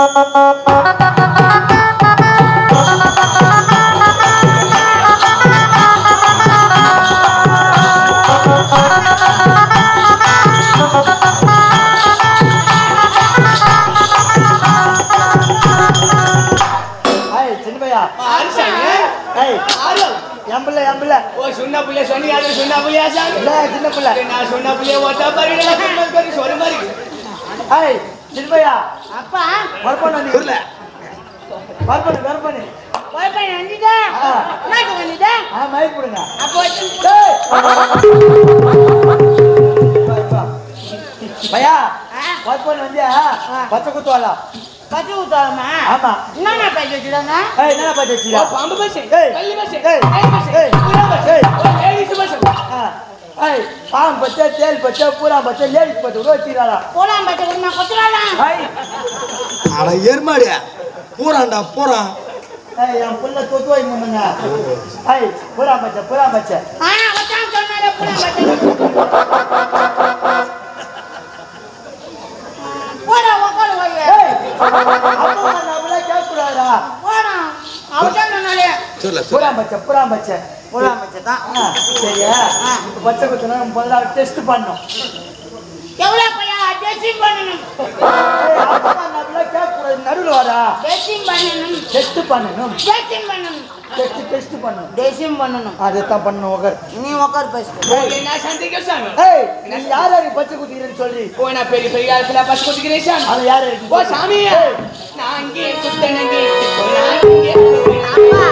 ஏய் சின்ன பையா ஆறு சாமி ஏய் ஆறு என் பிள்ளை என் பிள்ளை ஓ சொன்ன புள்ளைய சொன்னீங்க அது சொன்ன புள்ளையா சாமி இல்ல சின்ன பிள்ளை நான் சொன்ன புள்ளைய ஓட்டா பாரு கறி சொல்ற மாதிரி ஏய் சின்ன பையா அப்பா வரப்பண்ண நீ ஊர்ல வரப்பண்ணு வரப்பண்ணு போய் வந்துட்டா ஆ. என்ன வந்துட்டா ஆ மயக்க போடுங்க அப்போ ஏய் வா, வா. பையா வரப்பண்ணு வந்தியா பச்சை குத்துவாளா பச்சை ஊத்தாமா ஆமா என்னென்ன பேசி வச்சுட்டாங்க ஏய் என்ன பச்சை வச்சியா பாம்பு பஸ் ஏய். கள்ளி பஸ் ஏய். கை பஸ் ஏய். புறா பஸ் ஏய். லேடிஸ் பஸ் ஏய் பாம் பச்சை தேல் பச்சை பூரா பச்சை லேடிஸ் பச்சை கூட வச்சிருக்காளா போலாம் பச்சை கொடுமா கொத்துறாலாம் ஏய் அட எருமாடி பூரான்டா பூரான் ஏய் என் புள்ள தொத்து வைங்க முன்ன ஏய் பூரா பச்சை பூரா பச்சை ஆ வச்சான் சொன்னாரே போலாம் பச்சை போடா உக்காடு வைய ஏய் அப்பா நம்மள கேட்க கூடாதா போடா அவச்சான் சொன்னாலே சொல்ல பூரா பச்சை பூரா பச்சை போலாம் பச்சை தான் ஆ, சரியா இப்ப பச்சை குத்துனா முதல்ல டெஸ்ட் பண்ணோம் எவ்வளோ பையா டெஸ்டிங் பண்ணணும் ஏய் அப்பா நம்மள கேட்க கூடாது நடுவுல வாடா டெஸ்டிங் பண்ணணும் டெஸ்ட் பண்ணணும் டெஸ்டிங் பண்ணணும் டெஸ்ட் டெஸ்ட் பண்ணணும் டெஸ்டிங் பண்ணணும் அதைத்தான் பண்ணணும் உகர் நீ உக்கார் பேசு என்ன சந்திக்க சாமி ஏய் நீ யார் யாருக்கு பச்சை குத்திக்கிறேன்னு சொல்லி ஓ நான் பெரிய பெரிய காலத்துல பஸ் குத்திக்கிறேன் சாமி அது யார் யாருக்கு ஓ சாமி நான் அங்கே குத்தனங்கே நான் அங்கே குத்தனங்கே. அப்பா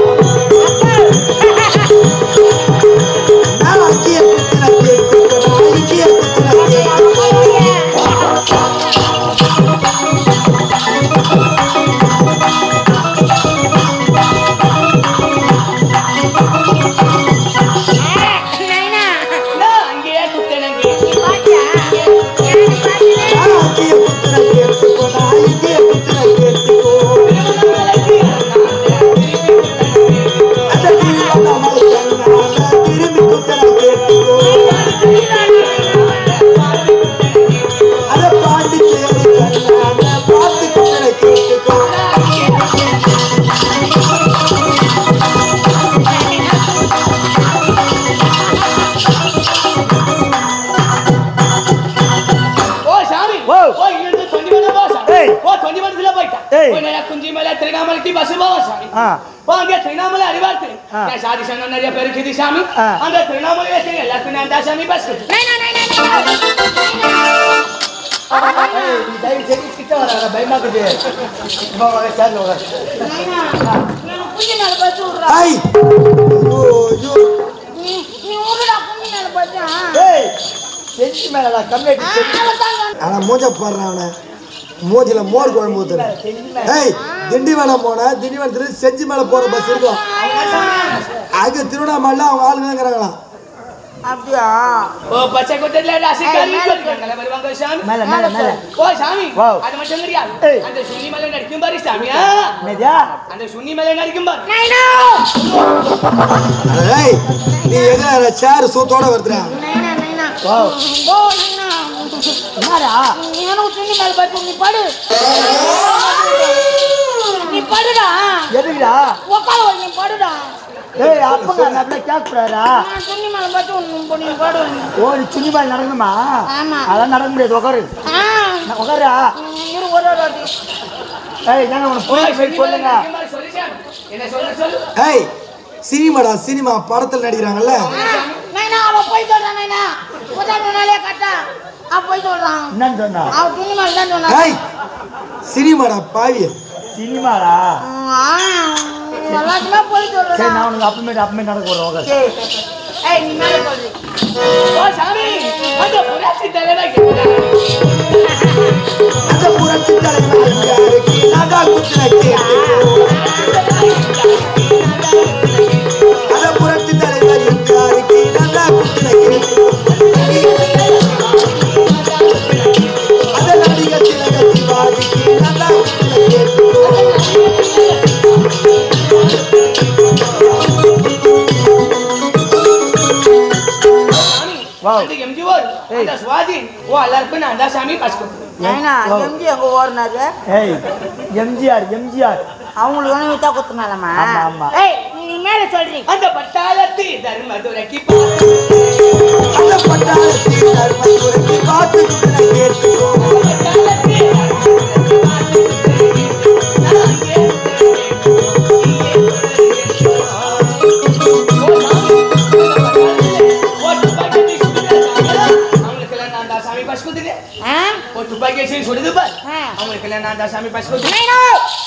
நான் அங்கேயே குத்துன கேக்கு நான் இங்கேயே குத்துன கேக்கு நைனா நான் அங்கே குத்தனங்கே பாத்தியா எனக்கு பாத்தியா நான் அங்கேயே குத்துன கேக்கு நான் இங்கேயே குத்துன கேக்கு அந்த தீவான மனுஷன் திரும்பி குத்துன கேக்கு அத பாண்டிச்சேரி கண்ணான பார்த்து குத்துன கேக்கு ஓ சாமி ஓ. ஓ இங்கிருந்து தொண்டி மலை போ சாமி ஏய். ஓ தொண்டி மலைக்குள்ள போயிட்டா ஏய். ஓ நேரா குஞ்சி மலை திருவண்ணாமலைக்கு பஸ் போவோம் சாமி ஆ ஓ அங்கே திருவண்ணாமலை அறிவார்த்து ஆ. நான் சாதி சொன்ன நிறைய பேர் இருக்குது சாமி ஆ. அந்த திருவண்ணாமலை எல்லாருக்கும் நான் தான் சாமி பஸ் நைனா நைனா நைனா ஏய், நீ தயவு செய்து கிட்ட வராத பயமாக்குது வா, வா, சேர்ந்து வா. நைனா எனக்கு குஞ்சு மேல பச்சு விடுறா ஐ ஐயோ ஐயோ நீ நீ விடுடா குஞ்சு மேல பச்சா ஏய் செஞ்சு மேலடா கம்மியாட்டி செஞ்சு அவதான் சொன்ன ஆனா மூஞ்ச போடுறான் அவனை மூஞ்சில மோர் குழம்பு ஊத்துறேன் செஞ்சு மேல ஏய் திண்டிவனம் போன திண்டிவனத்துல செஞ்சு மேல போற பஸ் இருக்கும் அது திருவண்ணாமலையில அவங்க ஆளுங்கிறாங்களாம் அப்படியா ஓ பச்சை கொட்டல ராசிக்காரி ஏய், மேல சொல்லிருக்காங்க வருவாங்க சாமி மேல மேல மேல ஓ சாமி வாவ். அது மட்டும் கிடையாது ஏய். அந்த சுன்னி மேல நடிக்கும் பாரு சாமியா என்னதியா அந்த சுன்னி மேல நடிக்கும் பாரு நைனா அட ஏய் நீ எங்க சேர் சூத்தோட வருதுடா நைனா நைனா வாவ். ஓ நைனா என்னடா எனக்கு துணி மேல பச்சு நீ படு நீ படுடா எதுக்குடா உக்கால வை, நீ படுடா ஏய் அப்பங்க நம்மள கேட்க கூடாதா நான் துணி மேல பச்சு உன் நீ படு ஓ நீ சுண்ணி மேல நடக்கணுமா ஆமா. அதெல்லாம் நடக்க முடியாது உட்காரு ஆ நான் உட்காரா இரு ஒரு ஒரு வாட்டி ஏய் நாங்க உனக்கு ஓ, போய் சுன்னி மேல சொல்லுங்க நடிக்கும் பாரு, சொல்லு சாமி. என்ன சொல்லு சொல்லு ஏய் சினிமாடா சினிமா படத்துல நடிக்கிறாங்கல்ல நைனா அவ போய் சொல்றான் நைனா உதவி நாளே கட்டா அவ போய் சொல்றான் என்னன்னு சொன்னா அவ துணி மேல தான் சொன்னா ஏய் சினிமாடா பாவி சினிமாடா எல்லாத்துமே போய் சரி சொல்றான் நான் உனக்கு அப்பமே அப்பமே நடக்க போறேன் உட்காரு சரி ஏய் நீ மேல சொல்லு ஓ சாமி அந்த புராட்சி தலைவர் அந்த புரட்சி தலைவர் யாருக்கு நாகா குத்துன கேக்கு அந்த புரட்சி தலைவர் யாருக்கு நாகா குத்துன கேக்கு அந்த நடிகர் திலக சிவாஜிக்கு நாகா குத்துன கேக்கு சாமி வாவ். அந்த எம்ஜிஆர் அந்த சுவாதி ஓ எல்லாருக்கும் நான் தான் சாமி காசு கொடுத்துருவேன் ஏன்னா எம்ஜி எங்க ஓடுனாரு ஏய் எம்ஜிஆர் எம்ஜிஆர் அவங்களுக்கு ஒண்ணு வித்தா குத்துனாலமா ஆமா, ஆமா. ஏய் நீ மேல சொல்றீங்க அந்த பட்டாளத்தி தர்மதுரைக்கு அந்த பட்டாளத்தில் தர்மபுரத்தை பார்த்து கொண்டு கேட்டுக்கோ பட்டாளத்தி அவங்களுக்கெல்லாம் நான் தான் சாமி காசு கொடுத்துருக்கேன் ஆ? ஒரு துப்பாக்கி வச்சு சுடுது பார் ஆ. அவங்களுக்கெல்லாம் நான் தான் சாமி காசு கொடுத்துருக்கேன் நைனா!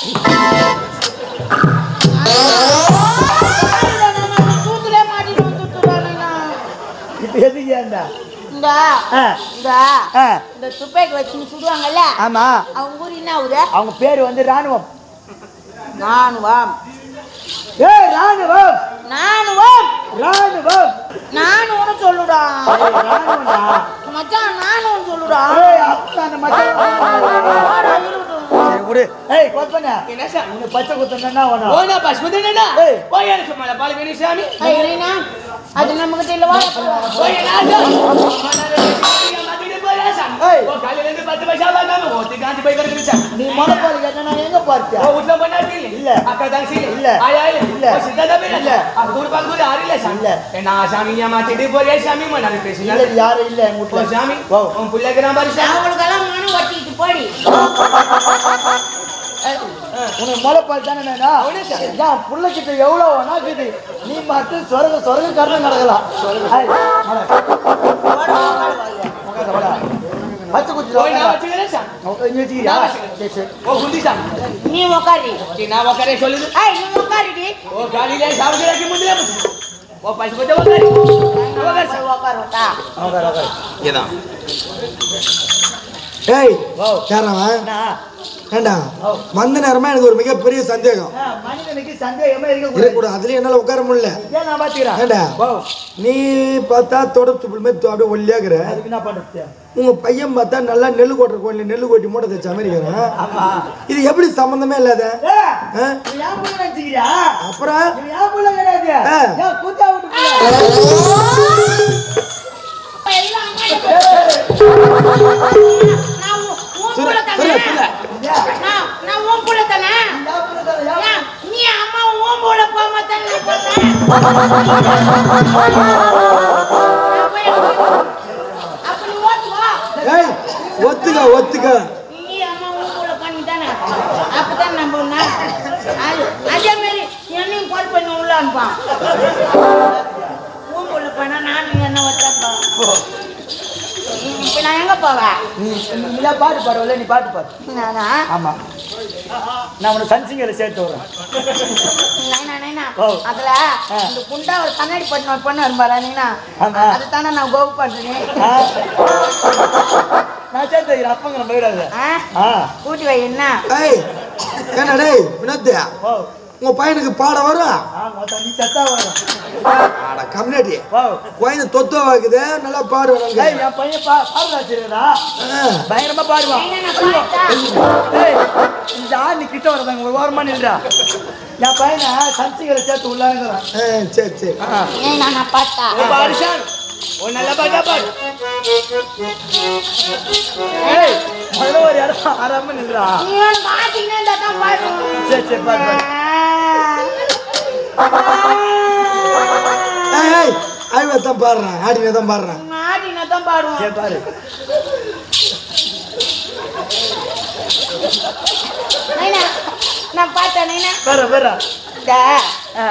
தூத்துலே மாட்டிட்டு வந்துட்டுடா நைனா. இப்போ எதுக்கு ஏன்டா இந்த ஆ இந்த ஆ இந்த துப்பாக்கி வச்சு சுடுவாங்கல்ல ஆமா அவங்க ஊர் என்ன ஆகுது அவங்க பேர் வந்து ராணுவம் நானுவம் ஏய் ராணுவம் நானுவம் ராணுவம் நானுன்னு சொல்லுடா ஏய், ராணுவம்டா மச்சான் நானும் சொல்லுடா ஏய் அப்பா அந்த மச்சான் வாடா, இருக்கட்டும். சரி விடு ஏய் கொப்பன என்ன சார் உன்னை பச்சை குத்தனா வேணும் ஓ நான் பஸ் கொடுத்துட்டேனா ஏய். ஓ எனக்கு மேல பால் வேணும் சாமி ஏய், நைனா, அது நம்ம கிட்ட இல்ல வாடா போலாம். ஓ என்ன ஏய். ஓ காலையில இருந்து பத்து பைசா வாங்காம ஓட்டு காந்தி போய் கிடக்குது சார் நீ மனப்பால் கேட்டா நான் எங்க பார்த்தியா ஓ வீட்ல பண்ணாட்டி இல்ல. அக்கா தான் சீல இல்ல. ஆயா இல்ல இல்ல. ஓ சித்தா தான் இல்ல. இல்ல அது தூர பார்க்க போது யாரும் இல்ல சாமி இல்ல. என்ன சாமி ஏமாத்திட்டு போறியா சாமி மண்ணால பேசல இல்ல யாரும் இல்ல எங்க ஓ வீட்டுல சாமி ஓ உன் பிள்ளைக்கு நான் பாரு சாமி அவங்களுக்கெல்லாம் மனம் ஒட்டிக்கிட்டு போடி உனக்கு முளைப்பால் தானே வேணும் அவனே சார். ஏன் புள்ளைக்கிட்ட எவ்வளோ வேணா இருக்குது நீ மட்டும் சொரக சொரக கரணம் நடக்கலாம் ஏய், மலை. உட்காரு, வாடா. பச்சை குச்சி ஓ நான் வச்சுக்கிறேன் சாமி இங்க வச்சுக்கிறியா நான் வச்சுக்கிறேன். சரி சரி ஓ குந்தி சாமி நீ உக்காரி நீ நான் உக்காரே சொல்லுது ஏய் நீ உக்காரிடி ஓ காலையில சாப்பிட்டு முந்தில ஓ பசு போட்டு உக்காரு உக்காரு சாமி உக்காருட்டா உட்காரு, உட்காரு. இதான் ஏய் ஓ. யாரவன் அண்ணா, ஏண்டா ஓ. வந்த நேரமா எனக்கு ஒரு மிகப்பெரிய சந்தேகம் ஆ, மனிதனுக்கு சந்தேகமே இருக்கக்கூடாது இருக்கக்கூடாது அதுலயும் என்னால உட்கார முடியல ஏன் நான் பாத்துக்கிறேன் ஏண்டா ஓ நீ பார்த்தா தொடப்பு மாதிரி தொ- அப்படியே ஒல்லியாக்குற அதுக்கு என்ன பண்றது உங்க பையன் பார்த்தா நல்லா நெல்லு கொட்டுற கோயில் நெல்லு கொட்டி மூட்டை தச்ச அமெரிக்காரன் ஆமா இது எப்படி சம்பந்தமே இல்லாத ஏய், ஆ? நீ ஏன் புள்ள நினைச்சுக்கிறியா அப்புறம் நீ ஏன் புள்ள கிடையாது ஆ. ஏன் கூத்தா விட்டு புள்ள? எல்லாம் அம்மா நான் உன் உன் சொல்லு, புள்ள தானே சொல்லு, சொல்லு. ஏன்? நான் நான் உன் புள்ள தானே ஏன் புள்ள தானே? ஏன் ஏன், நீ அம்மா உன் புள்ள போக தானே நான் போறேன் அப்ப நீ ஓட்டு வா ஏய் ஒத்துக்க ஒத்துக்க நீ அம்மா உன் புள்ள பண்ணி தானே அப்பதான் நம்ம ஒண்ணா? அது அதே மாதிரி என்னையும் கால் பண்ணி உள்ள அனுப்பான் உன் புள்ள பண்ணா நானும் என்ன வச்சாப்பா இப்ப நான் எங்க போவேன் நீ நீ தான் பாட்டு பாடுவல நீ பாட்டு பாடு நானா ஆமா நான் உன்னை சன்சிங்கரை சேர்த்து விடுறேன் நைனா, நைனா. ஓ. அதுல இந்த குண்டா ஒரு கண்ணாடி பட்டு ஒரு பொண்ணு வரும்பாரா நீனா ஆமா. அதுதானே நான் கோவு பண்றேன் ஆ? நான் சேர்த்து வைக்கிறேன் அப்பங்க நம்ம விடாது ஆ கூட்டி வை என்ன ஏய் என்ன டேய் வினோத் ஓ உங்க பையனுக்கு பாட வரும் ஆ மொத்தம் நீ சத்தா வரும் ஆட கம்னாடி ஓ குழந்தை தொத்தோ வாக்குது நல்லா பாடுவாங்க ஏய் என் பையன் பா பாடுறாச்சிருக்கா பயங்கரமா பாடுவான் நைனா, நான் பாட்டா? ஏய் இந்த ஆள் நீ கிட்ட வரதாங்க ஒரு ஓரமா நின்றா என் பையனை சன்சிங்கரை சேர்த்து உள்ளாங்கிறான் சரி சரி நைனா, நான் பாட்டா? ஓ பாரு சாமி ஓ நல்ல பாட்டா பாடு ஏய் முதல்ல ஒரு இடம் ஆறாம நின்றா நீ எனக்கு ஆட்டிக்கினே இருந்தா தான் பாடுவேன். சரி சரி பாடு பாடு ஏய் ஏய் ஐவா தான் பாடுறேன் ஆடினே தான் பாடுறேன் நான் ஆட்டிக்கினே தான் பாடுவேன். சரி பாரு நைனா, நான் பாட்டேன், நைனா. வேற வேற இந்த ஆ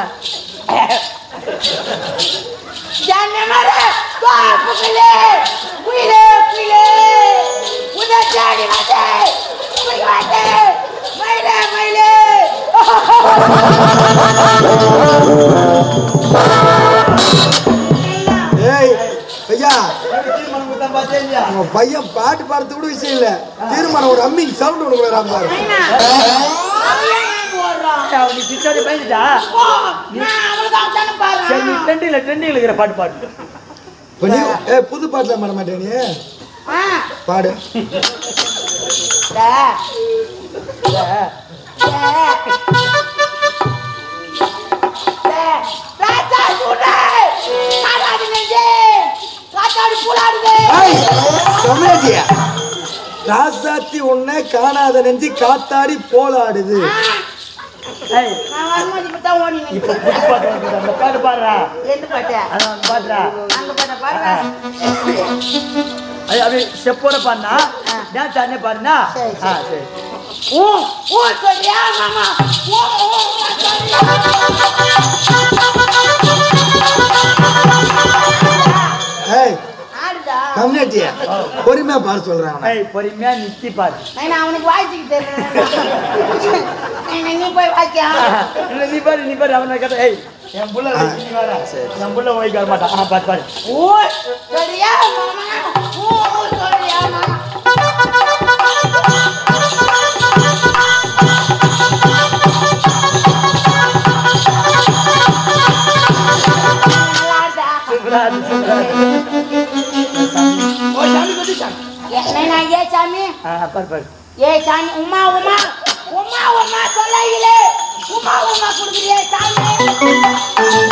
ஜன்னமர பாப்புகளே குயிலே குயிலே உதச்சாடி வாசே குயில் வாசே மயிலே மயிலே ஏய் ஐயா திருமணம் குத்தம் பார்த்தே இல்லையா உங்க பையன் பாட்டு பாடுறது கூட விஷயம் இல்ல தீர்மானம் ஒரு அம்மிங் சவுண்ட் ஒன்று வராம பாரு நைனா அவன் ஏன் எனக்கு ஓடுறான்? அவன் நீ சிச்சாடி பயந்துட்டா போ, நான் அவளுக்காக தானே சரி நீ பாடுறேன். ட்ரெண்டிங்ல ட்ரெண்டிங்ல இருக்கிற பாட்டு பாடு இப்ப நீ ஏ புது பாட்டுல பாட மாட்டே நீ ஆ, பாடு இந்த, இந்த, இந்த, ராஜா சுடே, காடாது நெஞ்சே, காத்து காத்தாடி பூலாடுது ஏய், கம்யூனிட்டியா ராசாத்தி உன்னை காணாத நெஞ்சு காத்தாடி போலாடுது ஏய் நான் வரும்போது இப்பதான் ஓடினேன் இப்போ புது பாட்டு வந்து அந்த பாட்டு பாடுறா எந்த பாட்டு அதான் அந்த பாடுறா அங்க பாட்ட பாருங்க அது அப்படியே ஸ்டெப்போட பாடினா டான்ஸ் ஆடினே பாடுனா சரி, ஆ சரி. சரி ஓ ஓ சொல்றியா மாமா ஓ ஓ ஓ, சொல்றியா ஏய் ஆடுதா கம்யூனிட்டியா பொறுமையா பாட சொல்றேன் அவனை. ஏய் பொறுமையா நித்தி பாடு நான் அவனுக்கு வாய்ச்சிக்கு தெரியல நீ போய் வாய்க்கியா இல்ல நீ பாரு நீ பாரு அவனை கேட்ட ஏய் என் புள்ள நீ வர என் புள்ள ஓய்க்க வர மாட்டான் ஆ பாரு பாரு ஓ சொல்றியா மாமா ஓ ஓ சொல்றியா மாமா நல்லா ஆடுதா? சூப்பரா இருக்கு, சூப்பரா இருக்கு. ஓ சாமி வந்து சாமி என்னண்ணா, ஏ சாமி ஆ பாரு பாரு ஏ சாமி உமா உமா உமா உமா சொல்லையிலே உமா உமா குடுக்குறியே சாமி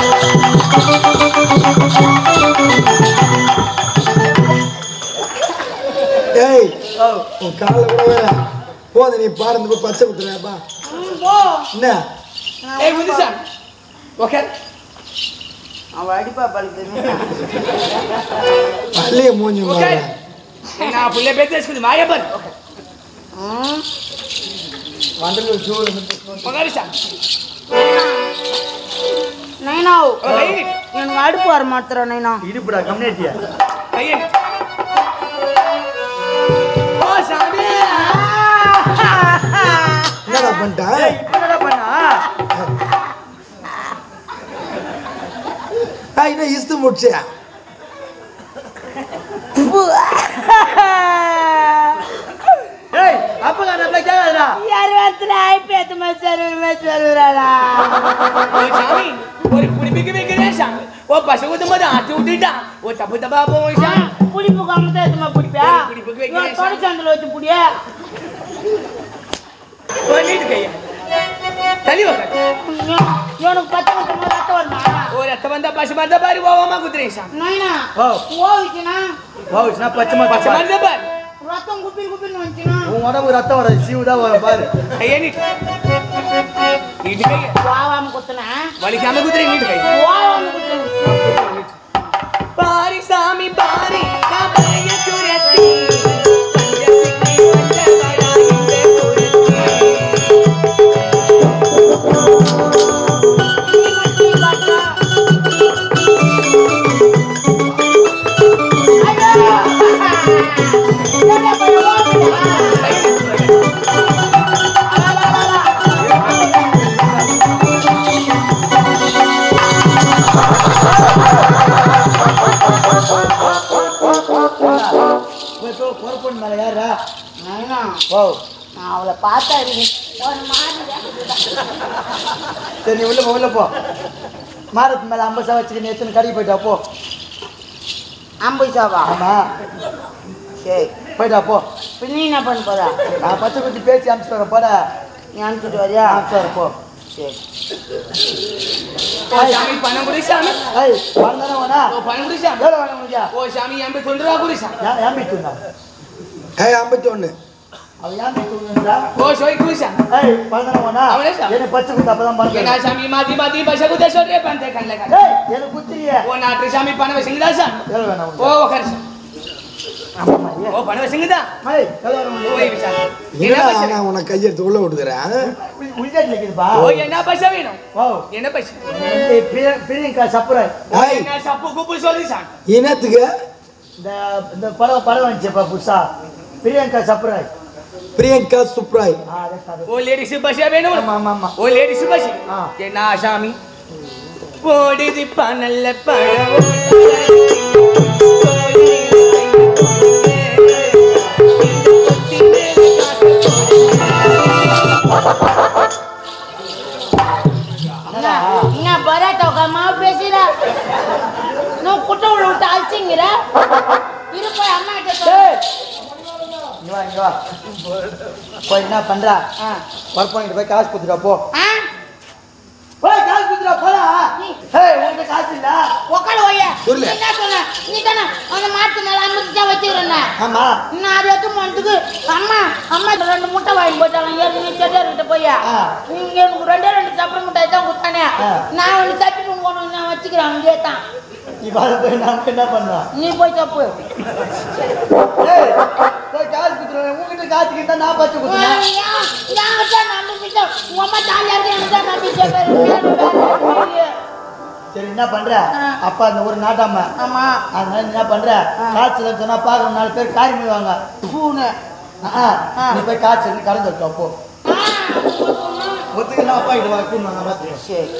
ஏய் ஓ உன் காலில் கூட வேற போதும் நீ பாடுறது போய் பச்சை குத்துறப்பா ம், போ என்ன ஏய் வந்து சாமி ஓகே அவன் அடிப்பா பழுத்து பள்ளிய மூஞ்சி ஓகே மாற నా పుల్లె పెట్టేసుకుంది మాయబ్బన్ வந்துட்டு ஜூல పొగారి సార్ நைனா ఓ అయ్యండి எனக்கு அடுப்பு வர மாத்திரம் நைனா இடுப்புடா கம்யூனிட்டியா అయ్యండి ఓ సామి என்னடா பண்ணிட்டா ஏய் இப்போ என்னடா பண்ணா ஆ, இன்னும் இஸ்து முடிச்சியா ஏய் அப்ப நான் நம்மள கேட்காதடா யார் வந்து ஐபிஎத் மேட்ச் மேட்ச் வருவாரா ఓ సామి ஒரு குடிப்பிக்கு வைக்கிறேன் சாமி ஓ பசு ஊத்தும் போது ஆட்டி விட்டுட்டா ஓ தப்பு தப்பா போவோம் சாமி புளிப்பு கம்மத்தை எதுமா பிடிப்பியா ஒரு புடிப்புக்கு வைக்கிறேன் சாமி. தொலைச்சந்தில் வச்சு புடியா ஓ நீட்டு கையா தள்ளி உக்காரு எனக்கு பச்சை முட்டை ரத்தம் வருமா ஓ ரத்த வந்தா பசு மருந்தா பாரு ஓவாமா குத்துறேன் சாமி நைனா ஓ ஓவிச்சுனா வாவுச்சுனா பச்சை பச்சை மச்சை மருந்தா பாரு ரத்தம் குப்பில் குப்பில் வந்துச்சுனா உன் உடம்பு ரத்தம் வராது சீவு தான் வரும் பாரு ஐயா நீட்டு நீட்டு கையா வாவாம குத்துனா வலிக்காம குத்துறேன் நீட்டு கையா வாவாம குத்துனா பாரி சாமி பாரி நான் பழைய துரத்தி பஞ்சத்துக்கு வந்தவடா இந்த துரத்தி பொறுப்பு மேல யாரா நைனா ஓ நான் அவளை பார்த்தா இருக்கு ஒரு மாதிரி சரி நீ உள்ள போ உள்ள போ மாரத்து மேல ஐம்பது சா வச்சுக்க நீ எத்தனை கடைக்கு போயிட்டா போ ஐம்பது சாவா ஆமா சரி போயிட்டா போ இப்போ நீ என்ன பண்ண போறா நான் பச்சை குத்தி பேசி அனுப்பிச்சு வரேன் போட நீ அனுப்பிச்சிட்டு வரியா அனுப்பிச்சு வரேன் போ சரி ఓ స్వామి పనం గురి స్వామి ஏய் வந்தானே வேணா ఓ పనం గురి స్వామి எவ்வளோ வேணும் உனக்கு ఓ స్వామి ఎంబై తొందరగా గురి స్వామి ஏன் ஏன் போய் தூண்டா ஏய் ஐம்பத்தி ஒன்று அவ ஏன் போய் தூங்குறா ఓ సోయి గురి స్వామి ஏய் வந்தானே வேணா அவனே சார். எனக்கு பச்சை குத்து அப்பதான் ఏ నా பண்ணுறேன் స్వామి మాది మాది బస గుద్ద సోరే పంతే కళ్ళగా ஏய் எனக்கு குத்திரியே ఓ నాట్రి స్వామి పనవ సింగదా స్వామి எவ்வளோ வேணும் ఓ உனக்கு ఒకరి స్వామి ஆமாம்மா, ஏன்? ఓ పనవ సింగదా ஏய் எவ்வளோ வேணும் ఓ உனக்கு ఇవి స్వామి என்னடா என்ன ஆனா உன்னை கையெடுத்து உள்ள விட்டுக்கிறேன் உள்- உள்நாட்டுல இருக்குதுப்பா ఓ ఎన్న పైస వేణు ஓ ఎన్న పైస ஏய், பிரிய- பிரியங்கா சப்புராய் ஏய் ఎన్న సప్పు గుప్పు సోలి స్వామి இனத்துக்கு இந்த இந்த படம் படம் வந்துச்சுப்பா புதுசா பிரியங்கா சப்புராய் பிரியங்கா சுப்ராய் ஆ அதே அது ఓ లేడీస్ బస వేణు ஆமா ஆமா ஆமா ఓ లేడీస్ బస ఆ. ఏ నా స్వామి ఓడిది పనల్ల పడవ என்னடா? என்ன பரோட்டா மாவு பேசுற நான் குட்டை உள்ள விட்டு அழிச்சிங்கிற இரு போய் அம்மா கிட்ட சொல்லு. ஏய், இங்க வா இங்க வா போய் என்ன பண்றா ஆ. ஒர்க் பண்ணிட்டு போய் காசு குத்துட்டா போ ஆ போய் காசு குத்துட்டா போடா ஏய் உன்கிட்ட காசு இல்ல உக்காடு ஓய்ய சொல்லு. நீ என்ன சொன்ன நீ தானே ஆமா நான் அதை எடுத்து போனதுக்கு அம்மா அம்மா இந்த ரெண்டு முட்டை வாங்கி போட்டாலும் ஏற்கனவே செட்டியார்கிட்ட போய் ஆ. இங்க எனக்கு ரெண்டே ரெண்டு சப்பர முட்டாய் தான் கொடுத்தானே ஆ. நான் ஒன்று தப்பிட்டு போகணும் நான் வச்சுக்கிறேன் அங்கேயே தான் இப்ப அதை போய் நான் என்ன பண்ணுவேன் நீ போய் தப்பு ஏய், போய் காசு குத்துறேன் உங்ககிட்ட காசு கிட்ட நான் பச்சு குத்துறேன் உங்க அம்மா ஜாலியா இருக்கு எனக்கு தான் நம்பிக்கை பேரு. வேணும், வேணும், வேணும். சரி என்ன பண்ற ஆ. அப்பா அந்த ஒரு நாட்டாம ஆமா அதனால என்ன பண்ற ஆ. காய்ச்சல் சொன்னா பாக்குற நாலு பேர் காரி மீவாங்க பூனு ஆ, ஆ. நீ போய் காய்ச்சல் கலந்து விட்டு அப்போ ஒத்துக்கலாம் அப்பா இது வா கூடுவாங்க பார்த்து சரி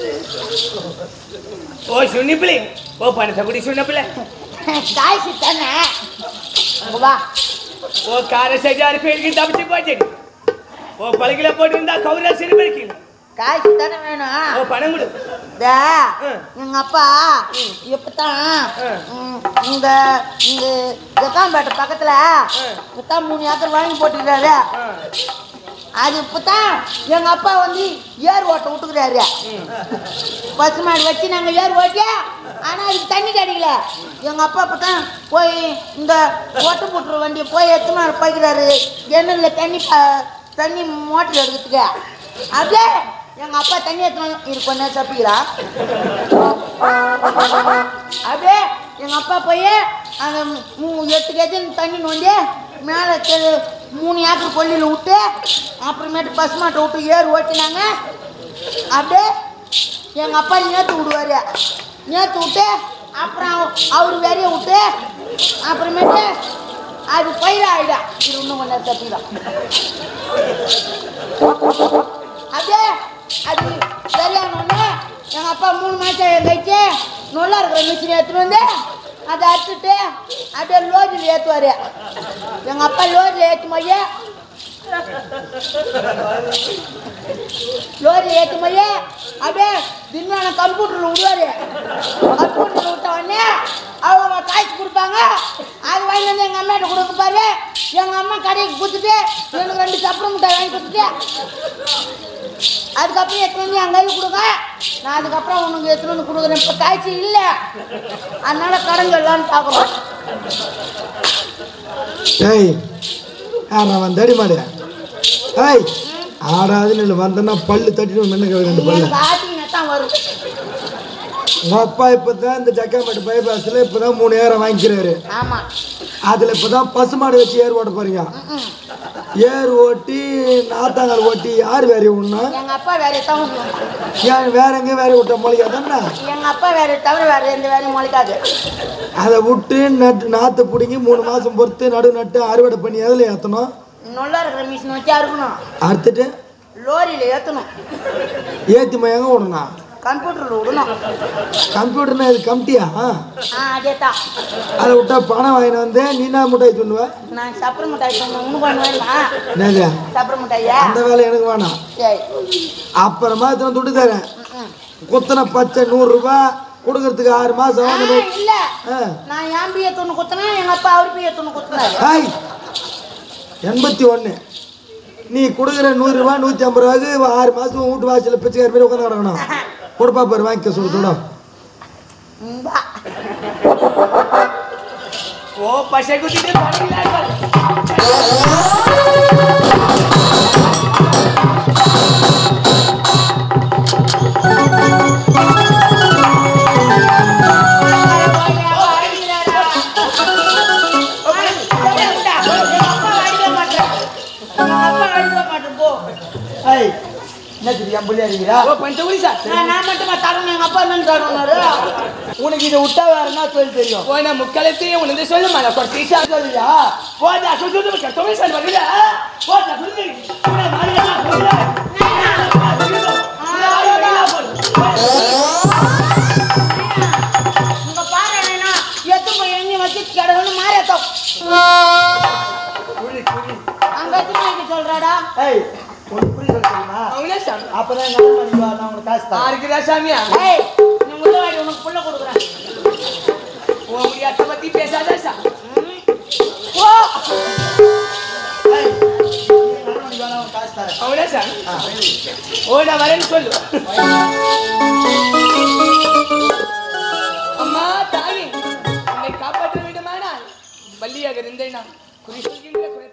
ஓ சுண்ணிப்பிளி ஓ பணத்தை குடி சுண்ணப்பிள்ள காய்ச்சி தானே இங்க வா ஓ கார சஜாரு பேருக்கு தப்பிச்சு போச்சு ஓ பழகில போட்டு இருந்தா கௌரா சிறுபடிக்கல காய்ச்சி தானே வேணும் ஓ பணம் கொடு டே, ம். எங்க அப்பா இப்பதான் ம். ம், இந்த இந்த ஜக்காம்பேட்டை பக்கத்துல ம். இப்பதான் மூணு ஏக்கர் வாங்கி போட்டுக்கிறாரு ஆ, அது இப்பதான் எங்க அப்பா வந்து ஏர் ஓட்ட விட்டுக்கிறாரு பசு மாடு வச்சு நாங்க ஏர் ஓட்டி ஆனா அதுக்கு தண்ணி கிடைக்கல எங்க அப்பா இப்பதான் போய் இந்த ஓட்ட போட்டுற வண்டியை போய் எத்தனை நாள் போய்க்கிறாரு எண்ணெயில் தண்ணி ப- தண்ணி மோட்டர் எடுக்கிறதுக்கு அப்படியே எங்க அப்பா தண்ணி எத்தனை இது கொஞ்ச நேரம் தப்பிக்கிறான் அப்படியே எங்க அப்பா போய் அந்த மூ- எட்டு கேஜி தண்ணி நோண்டி மேலே கீழே மூணு ஏக்கர் கொல்லியில் விட்டு அப்புறமேட்டு பசு மாட்டை விட்டு ஏர் ஓட்டினாங்க அப்படியே எங்கள் அப்பா நேற்று விடுவார் நேற்று விட்டு அப்புறம் அவர் வெறிய விட்டு அப்புறமேட்டு அது பயிர ஆயிடா இது இன்னும் கொஞ்சம் தப்பிதான் அப்படியே அது சரியானோடனே எங்கள் அப்பா மூணு மாதம் கழிச்சு நல்லா இருக்கிற மிஷினை எடுத்துட்டு வந்து அதை அறுத்துட்டு அப்படியே லோரியில் ஏற்றுவார் எங்கள் அப்பா லோரியில் ஏற்றும் போய் லோரி ஏற்றும் போய் அப்படியே தின்னான கம்ப்யூட்டரில் விடுவார் கம்ப்யூட்டரில் விட்ட உடனே அவங்க காய்ச்சி கொடுப்பாங்க அது வாங்கி வந்து எங்கள் அம்மாட்ட கொடுப்பாரு எங்கள் அம்மா கடைக்கு கொடுத்துட்டு எனக்கு ரெண்டு சப்பரம் மிட்டாய் வாங்கி கொடுத்துட்டு அதுக்கப்புறம் எடுத்துட்டு வந்து என் கையில் கொடுங்க நான் அதுக்கப்புறம் உனக்கு எடுத்துட்டு வந்து கொடுக்குறேன் இப்போ காய்ச்சி இல்லை அதனால கடன் சொல்லலான்னு பார்க்குறோம் ஏய் யார் அவன் தடி மாடு ஏய் ஆடாதுன்னு இல்லை வந்தேன்னா பல்லு தட்டிட்டு மென்ன ரெண்டு பல்லு எனக்கு ஆட்டிங்கன்னா தான் வரும் உங்கள் அப்பா இப்போ தான் இந்த ஜக்காமேட்டு பைபாஸில் இப்போ தான் மூணு ஏரம் வாங்கிக்கிறாரு ஆமாம் அதில் இப்போ தான் பசுமாடு வச்சு ஏர் ஓட்ட போறீங்க ஏர் ஓட்டி நாத்தாங்கால் ஓட்டி யார் வேற விடணும் எங்கள் அப்பா வேற தான் விடுவோம் ஏன் வேற எங்கே வேற விட்ட மொழியா தானே எங்கள் அப்பா வேற தவிர வேற எந்த வேலையும் முளைக்காது அதை விட்டு நட்டு நாற்று பிடுங்கி மூணு மாதம் பொறுத்து நடு நட்டு அறுவடை பண்ணி எதில் ஏற்றணும் நல்லா இருக்கிற மிஷின் வச்சு அறுக்கணும் அறுத்துட்டு லோரியில் ஏற்றணும் ஏற்றி எங்கே விடணும் கம்ப்யூட்டரில் விடணும் கம்ப்யூட்டர்னா இது கம்ட்டியா ஆ அதே தான் அதை விட்டா பணம் வாங்கிட்டு வந்து நீ என்ன முட்டாய் துண்ணுவேன் நான் சப்பர மிட்டாய் சொன்னேன் உனக்கு ஒன்று வேணுமா என்னது சப்பர மிட்டாயா அந்த வேலை எனக்கு வேணாம் சரி அப்புறமா இத்தனை துட்டு தரேன் ம், ம். குத்தனை பச்சை நூறுரூபா கொடுக்கறதுக்கு ஆறு மாதம் ஆ, வாங்கணும் இல்ல ஆ நான் என் பிஏ தொண்ணு குத்தினா எங்க அப்பா அவர் பிஏ தொண்ணு குத்துனாரு ஹாய் எண்பத்தி ஒன்று நீ கொடுக்குற நூறுரூவா நூற்றி ஐம்பது ரூபாய்க்கு ஆறு மாதம் வீட்டு வாசலில் பிச்சைக்கார மாதிரி உட்காந்து கிடக்கணும் கொடுப்பா பாரு வாங்கிக்க சுட சுட ம், வா. ஓ பசை குத்திட்டு பழகில ஏய் என்ன தெரியும் புள்ளி அடிக்கிறா ஓ பணத்தை குடி சார் நான் மட்டுமா தரணும் எங்க அப்பா என்ன தரணும்னாரு உனக்கு இதை விட்டா வேற என்ன தொழில் தெரியும் ஓ நான் முக்காலத்தையும் உனக்கு சொல்ல மாட்டேன் கொட்டி சார் சொல்லியா போதா சொல்லு கட்டவே சார் வரல போதா சொல்லு உன்னை மாறிடா சொல்லு உங்க பாரு என்னன்னா எத்து போய் எண்ணி வச்சு கிடக்குன்னு மாறியத்தோம் குழி குழி அங்க எத்து போய் சொல்றாடா ஏய் உனக்கு புரிய சொல்ல தெரியுமா அவனே சாமி அப்பதான் நாலு மணிக்கு வா நான் உனக்கு காசு தரேன் ஆறுக்குதா சாமியா ஏய் நீ முதலாளி உனக்கு புள்ள கொடுக்குறேன் உன் முடியாத பத்தி பேசாத சார் ஓ ஏய் நீ நாலு மணிக்கு வா நான் உனக்கு காசு தரேன் அவனே சாமி ஓ நான் வரேன்னு சொல்லு அம்மா தாயே என்னை காப்பாற்ற வேண்டுமானால் வள்ளி குறியாக இருந்தேனா குறி சொல்கின்ற குறை